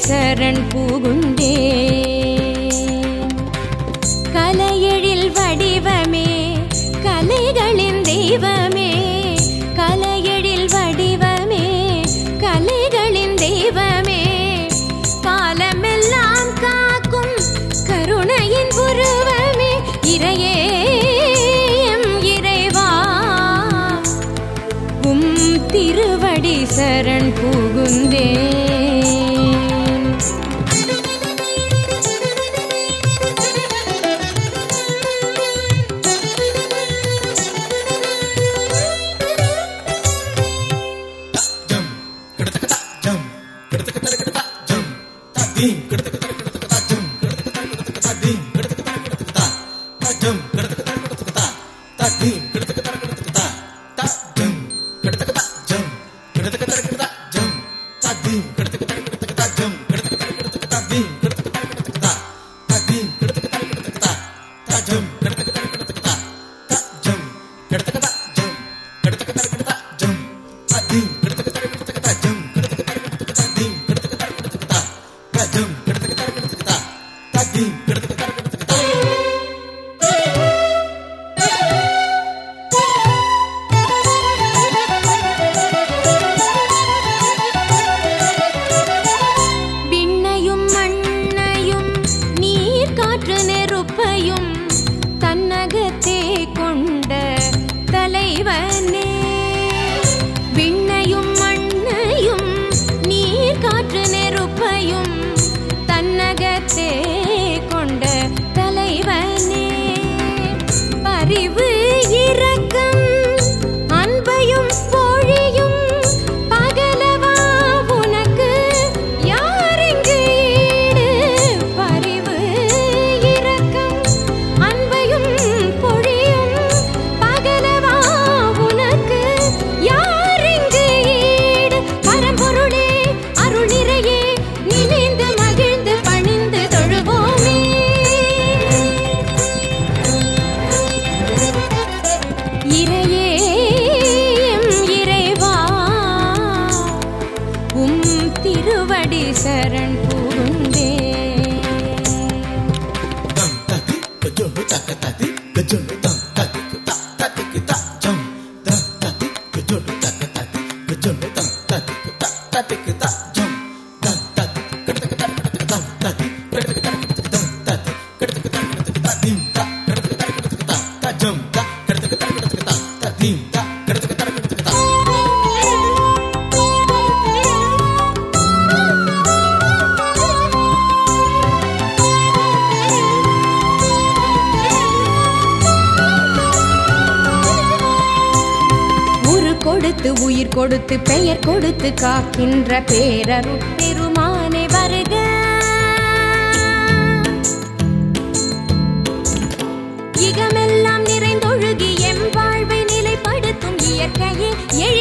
சரண் புகுந்தே கலையெழில் வடிவமே கலைகளின் தெய்வமே கலையெழில் வடிவமே கலைகளின் தெய்வமே காலமெல்லாம் காக்கும் கருணையின் உருவமே இறையே எம் இறைவா உம் திருவடி சரண் புகுந்தேன் விண்ணையும் மண்ணையும் நீர் காற்று நெருப்பையும் தன்னகத்தே கொண்ட தலைவனே விண்ணையும் மண்ணையும் நீர் காற்று நெருப்பையும் தன்னகத்தே கொண்ட தலைவனே பரிவு இரக்கம் அன்பையும் பொழியும் பகலவா உனக்கு யாரெங்கு ஈடு பரிவு இரக்கம் அன்பையும் பொழியும் பகலவா உனக்கு யாரெங்கு ஈடு பரம்பொருளே அருள் நிறையே நினைந்து மகிழ்ந்து பணிந்து தொழுவோமே இறையே எம் இறைவா உம் திருவடி சரண் புகுந்தே உரு கொடுத்து உயிர் கொடுத்து பெயர் கொடுத்து காக்கின்ற பேரருட் பெருமானே வருக இகமெல்லாம் நிறைந்தொழுகி எம் வாழ்வை நிலைப்படுத்தும் இயற்கையே எழு